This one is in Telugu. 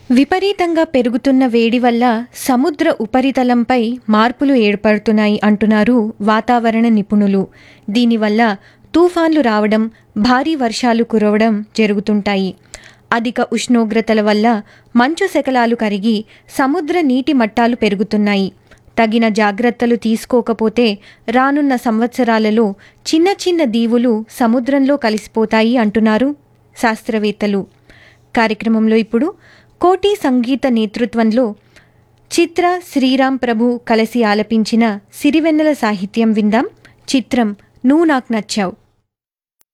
విపరీతంగా పెరుగుతున్న వేడి వల్ల సముద్ర ఉపరితలంపై మార్పులు ఏర్పడుతున్నాయి అంటున్నారు వాతావరణ నిపుణులు దీనివల్ల తుఫాన్లు రావడం భారీ వర్షాలు కురవడం జరుగుతుంటాయి అధిక ఉష్ణోగ్రతల వల్ల మంచు శకలాలు కరిగి సముద్ర నీటి మట్టాలు పెరుగుతున్నాయి తగిన జాగ్రత్తలు తీసుకోకపోతే రానున్న సంవత్సరాలలో చిన్న చిన్న దీవులు సముద్రంలో కలిసిపోతాయి అంటున్నారు శాస్త్రవేత్తలు కార్యక్రమంలో ఇప్పుడు కోటి సంగీత నేతృత్వంలో చిత్ర శ్రీరామ్ ప్రభు కలిసి ఆలపించిన సిరివెన్నెల సాహిత్యం విందాం చిత్రం నువ్వు నాకు నచ్చావు